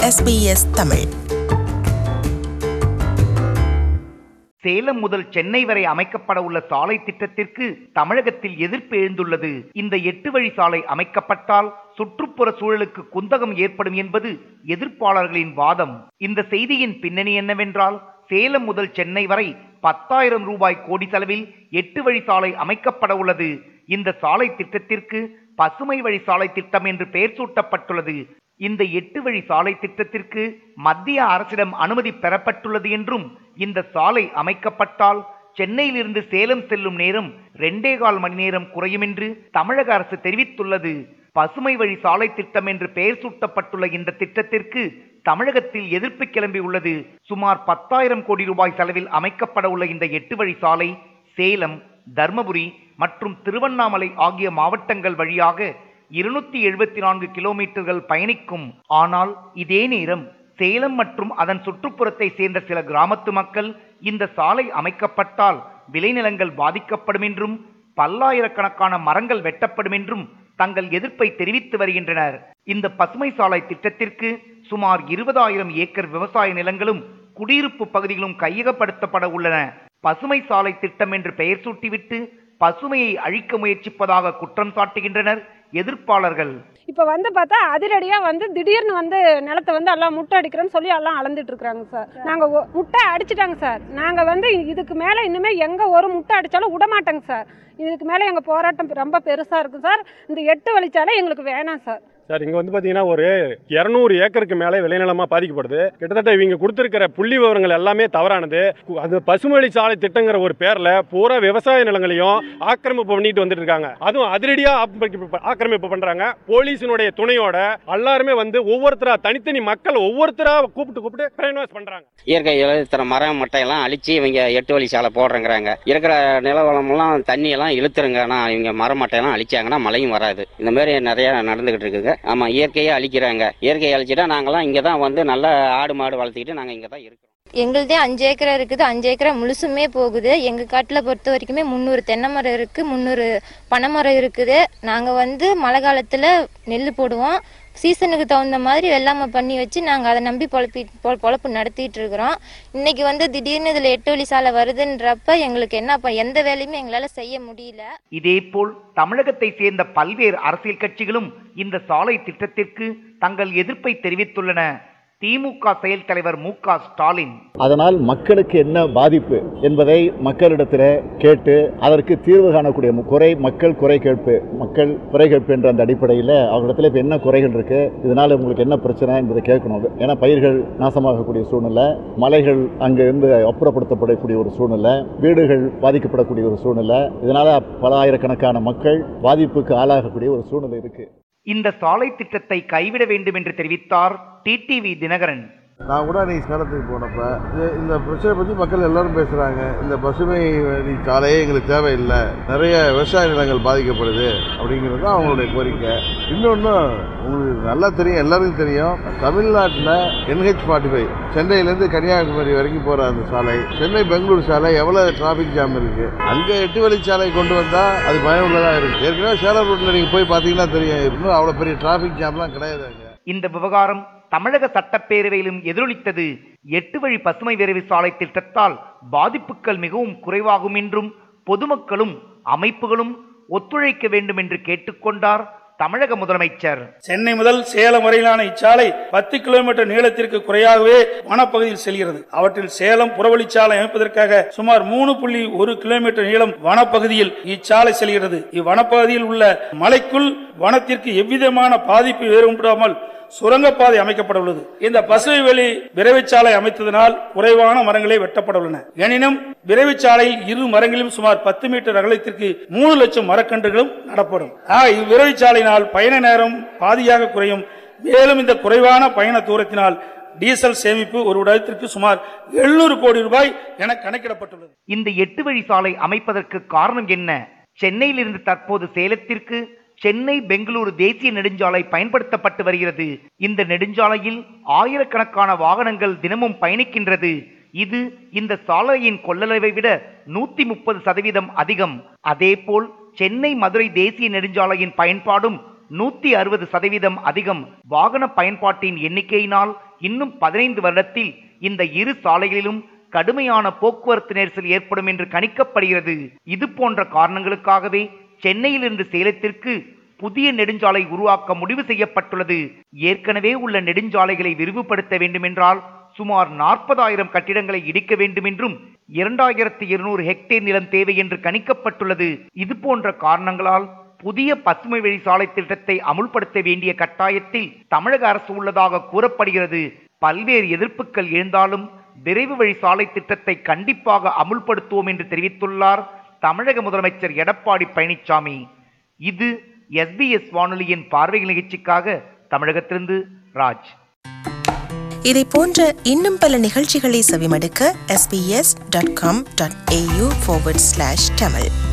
SBS Tamil Salem முதல் சென்னை வரை அமைக்கப்பட உள்ள சாலை திட்டத்திற்கு தமிழகத்தில் எதிர்ப்பு எழுந்துள்ளது இந்த எட்டு வழி சாலை அமைக்கப்பட்டால் சுற்றுப்புற சூழலுக்கு குந்தகம் ஏற்படும் என்பது எதிர்ப்பாளர்களின் வாதம் இந்த செய்தியின் பின்னணி என்னவென்றால் சேலம் முதல் சென்னை வரை பத்தாயிரம் ரூபாய் கோடி செலவில் எட்டு வழி சாலை அமைக்கப்பட உள்ளது இந்த சாலை திட்டத்திற்கு பசுமை வழி சாலை திட்டம் என்று பெயர் சூட்டப்பட்டுள்ளது இந்த எட்டு வழி சாலை திட்டத்திற்கு மத்திய அரசிடம் அனுமதி பெறப்பட்டுள்ளது என்றும் இந்த சாலை அமைக்கப்பட்டால் சென்னையிலிருந்து சேலம் செல்லும் நேரம் ரெண்டே கால் மணி நேரம் குறையும் என்று தமிழக அரசு தெரிவித்துள்ளது பசுமை வழி சாலை திட்டம் என்று பெயர் சூட்டப்பட்டுள்ள இந்த திட்டத்திற்கு தமிழகத்தில் எதிர்ப்பு கிளம்பியுள்ளது சுமார் பத்தாயிரம் கோடி ரூபாய் செலவில் அமைக்கப்பட உள்ள இந்த எட்டு வழி சாலை சேலம் தர்மபுரி மற்றும் திருவண்ணாமலை ஆகிய மாவட்டங்கள் வழியாக இருநூத்தி எழுபத்தி நான்கு கிலோமீட்டர்கள் பயணிக்கும் ஆனால் இதே நேரம் சேலம் மற்றும் அதன் சுற்றுப்புறத்தை சேர்ந்த சில கிராமத்து மக்கள் இந்த சாலை அமைக்கப்பட்டால் விளைநிலங்கள் பாதிக்கப்படும் என்றும் பல்லாயிரக்கணக்கான மரங்கள் வெட்டப்படும் என்றும் தங்கள் எதிர்ப்பை தெரிவித்து வருகின்றனர் இந்த பசுமை சாலை திட்டத்திற்கு சுமார் இருபதாயிரம் ஏக்கர் விவசாய நிலங்களும் குடியிருப்பு பகுதிகளும் கையகப்படுத்தப்பட உள்ளன பசுமை சாலை திட்டம் என்று பெயர் சூட்டிவிட்டு பசுமையை அழிக்க முயற்சிப்பதாக குற்றம் சாட்டுகின்றனர் எதிர்ப்பாளர்கள் இப்போ வந்து பார்த்தா அதிரடியாக வந்து திடீர்னு வந்து நிலத்தை வந்து எல்லாம் முட்டை அடிக்கிறோன்னு சொல்லி எல்லாம் அளந்துட்டு இருக்கிறாங்க சார் நாங்கள் முட்டை அடிச்சிட்டாங்க சார் நாங்கள் வந்து இதுக்கு மேலே இன்னுமே எங்கே ஒரு முட்டை அடித்தாலும் விட மாட்டோங்க சார் இதுக்கு மேலே எங்கள் போராட்டம் ரொம்ப பெருசாக இருக்கும் சார் இந்த எட்டு வழிச்சாலை எங்களுக்கு வேணாம் சார் சார் இங்கே வந்து பார்த்தீங்கன்னா ஒரு இரநூறு ஏக்கருக்கு மேலே விளைநிலமாக பாதிக்கப்படுது கிட்டத்தட்ட இவங்க கொடுத்துருக்கிற புள்ளி விவரங்கள் எல்லாமே தவறானது கு- அது பசுமொழி சாலை திட்டங்கிற ஒரு பேரில் பூரா விவசாய நிலங்களையும் ஆக்கிரமிப்பு பண்ணிட்டு வந்துட்டு இருக்காங்க அதுவும் அதிரடியாக ஆக்கிரமிப்பு பண்ணுறாங்க போலீஸினுடைய துணையோட எல்லாருமே வந்து ஒவ்வொருத்தரா தனித்தனி மக்கள் ஒவ்வொருத்தரா கூப்பிட்டு கூப்பிட்டு பிரைன்வாஸ் பண்ணுறாங்க இயற்கை இழுத்துற மரம் மட்டையெல்லாம் அழிச்சு இவங்க எட்டு வழி சாலை போடுறேங்கிறாங்க இருக்கிற நிலவளமெல்லாம் தண்ணியெல்லாம் இழுத்துருங்க ஆனால் இவங்க மரம் மட்டையெல்லாம் அழிச்சாங்கன்னா மழையும் வராது இந்த மாதிரி நிறைய நடந்துகிட்டு இருக்குங்க ஆமாம் இயற்கையை அழிக்கிறாங்க இயற்கையை அழிச்சிட்டா நாங்களாம் இங்கே தான் வந்து நல்ல ஆடு மாடு வளர்த்துக்கிட்டு நாங்கள் இங்கே தான் இருக்கோம் எங்களுதே அஞ்சு ஏக்கரா இருக்குது அஞ்சு ஏக்கரா முழுசுமே போகுது எங்க காட்டுல பொறுத்த வரைக்குமே முந்நூறு தென்னை மரம் இருக்கு முந்நூறு பனை மரம் இருக்குது நாங்க வந்து மழை காலத்துல நெல் போடுவோம் சீசனுக்கு தகுந்த மாதிரி வெள்ளாமை பண்ணி வச்சு நாங்க அதை நம்பி பொழப்பி பொ- பொழப்பு நடத்திட்டு இருக்கிறோம் இன்னைக்கு வந்து திடீர்னு இதுல எட்டு வழி சாலை வருதுன்றப்ப எங்களுக்கு என்ன ப- எந்த வேலையுமே எங்களால செய்ய முடியல இதேபோல் தமிழகத்தை சேர்ந்த பல்வேறு அரசியல் கட்சிகளும் இந்த சாலை திட்டத்திற்கு தங்கள் எதிர்ப்பை தெரிவித்துள்ளன திமுக செயல் தலைவர் மு க ஸ்டாலின் அதனால் மக்களுக்கு என்ன பாதிப்பு என்பதை மக்களிடத்தில் கேட்டு அதற்கு தீர்வு காணக்கூடிய மு- குறை மக்கள் குறை கேட்பு மக்கள் குறை கேட்பு என்ற அந்த அடிப்படையில் அவர்களிடத்தில் இப்போ என்ன குறைகள் இருக்கு இதனால் உங்களுக்கு என்ன பிரச்சனை என்பதை கேட்கணும் ஏன்னா பயிர்கள் நாசமாகக்கூடிய சூழ்நிலை மலைகள் அங்கிருந்து அப்புறப்படுத்தப்படக்கூடிய ஒரு சூழ்நிலை வீடுகள் பாதிக்கப்படக்கூடிய ஒரு சூழ்நிலை இதனால் பல ஆயிரக்கணக்கான மக்கள் பாதிப்புக்கு ஆளாகக்கூடிய ஒரு சூழ்நிலை இருக்கு இந்த சாலை திட்டத்தை கைவிட வேண்டும் என்று தெரிவித்தார் டிடிவி தினகரன் நான் கூட அன்றைக்கி சேலத்துக்கு போனப்ப இது இந்த பிரச்சனை பற்றி மக்கள் எல்லாரும் பேசுகிறாங்க இந்த பசுமை வழி சாலையே எங்களுக்கு தேவையில்லை நிறைய விவசாய நிலங்கள் பாதிக்கப்படுது அப்படிங்கிறது தான் அவங்களுடைய கோரிக்கை இன்னொன்று உங்களுக்கு நல்லா தெரியும் எல்லாருக்கும் தெரியும் தமிழ்நாட்டில் என்ஹெச் ஃபார்ட்டி ஃபைவ் சென்னையிலேருந்து கன்னியாகுமரி வரைக்கும் போகிற அந்த சாலை சென்னை பெங்களூர் சாலை எவ்வளோ டிராஃபிக் ஜாம் இருக்குது அங்கே எட்டு வழிச்சாலை கொண்டு வந்தால் அது பயனுள்ளதாக இருக்குது ஏற்கனவே சேலம் ரோட்டில் நீங்கள் போய் பார்த்தீங்கன்னா தெரியும் இன்னும் அவ்வளோ பெரிய டிராஃபிக் ஜாம்லாம் கிடையாது அங்கே இந்த விவகாரம் தமிழக சட்டப்பேரவையிலும் எதிரொலித்தது எட்டு வழி பசுமை விரைவு சாலை திட்டத்தால் பாதிப்புகள் மிகவும் குறைவாகும் என்றும் பொதுமக்களும் அமைப்புகளும் ஒத்துழைக்க வேண்டும் என்று கேட்டுக்கொண்டார் தமிழக முதலமைச்சர் சென்னை முதல் சேலம் வரையிலான இச்சாலை பத்து கிலோமீட்டர் நீளத்திற்கு குறையாகவே வனப்பகுதியில் செல்கிறது அவற்றில் சேலம் புறவழிச்சாலை அமைப்பதற்காக சுமார் மூணு புள்ளி ஒரு கிலோமீட்டர் நீளம் வனப்பகுதியில் இச்சாலை செல்கிறது இவ்வனப்பகுதியில் உள்ள மலைக்குள் வனத்திற்கு எவ்விதமான பாதிப்பு ஏற்படாமல் சுரங்கப்பாதை அமைக்கப்பட உள்ளது இந்த பசுமை வெளி விரைவுச்சாலை அமைத்ததனால் குறைவான மரங்களே வெட்டப்பட உள்ளன எனினும் விரைவுச்சாலையில் இரு மரங்களிலும் சுமார் பத்து மீட்டர் அகலத்திற்கு மூணு லட்சம் மரக்கன்றுகளும் நடப்படும் ஆக இவ்விரைவுச்சாலையினால் பயண நேரம் பாதியாக குறையும் மேலும் இந்த குறைவான பயண தூரத்தினால் டீசல் சேமிப்பு ஒரு இடத்திற்கு சுமார் 700 கோடி ரூபாய் என கணக்கிடப்பட்டுள்ளது இந்த எட்டு வழி சாலை அமைப்பதற்கு காரணம் என்ன சென்னையிலிருந்து தற்போது சேலத்திற்கு சென்னை பெங்களூரு தேசிய நெடுஞ்சாலை பயன்படுத்தப்பட்டு வருகிறது இந்த நெடுஞ்சாலையில் ஆயிரக்கணக்கான வாகனங்கள் தினமும் பயணிக்கின்றது இது இந்த சாலையின் கொள்ளளவை விட நூத்தி முப்பது சதவீதம் அதிகம் அதேபோல் சென்னை மதுரை தேசிய நெடுஞ்சாலையின் பயன்பாடும் நூத்தி அறுபது சதவீதம் அதிகம் வாகன பயன்பாட்டின் எண்ணிக்கையினால் இன்னும் பதினைந்து வருடத்தில் இந்த இரு சாலைகளிலும் கடுமையான போக்குவரத்து நெரிசல் ஏற்படும் என்று கணிக்கப்படுகிறது இது போன்ற காரணங்களுக்காகவே சென்னையிலிருந்து சேலத்திற்கு புதிய நெடுஞ்சாலை உருவாக்க முடிவு செய்யப்பட்டுள்ளது ஏற்கனவே உள்ள நெடுஞ்சாலைகளை விரிவுபடுத்த வேண்டுமென்றால் சுமார் நாற்பதாயிரம் கட்டிடங்களை இடிக்க வேண்டும் என்றும் இரண்டாயிரத்தி இருநூறு ஹெக்டேர் நிலம் தேவை என்று கணிக்கப்பட்டுள்ளது இது போன்ற காரணங்களால் புதிய பசுமை வழி சாலை திட்டத்தை அமுல்படுத்த வேண்டிய கட்டாயத்தில் தமிழக அரசு உள்ளதாக கூறப்படுகிறது பல்வேறு எதிர்ப்புகள் எழுந்தாலும் விரைவு வழி சாலை திட்டத்தை கண்டிப்பாக அமுல்படுத்துவோம் என்று தெரிவித்துள்ளார் தமிழக முதலமைச்சர் எடப்பாடி பழனிசாமி இது எஸ்பிஎஸ் வானொலியின் பார்வை நிகழ்ச்சிக்காக தமிழகத்திலிருந்து ராஜ் இதை போன்ற இன்னும் பல நிகழ்ச்சிகளை செவிமடுக்க sbs.com.au forward slash tamil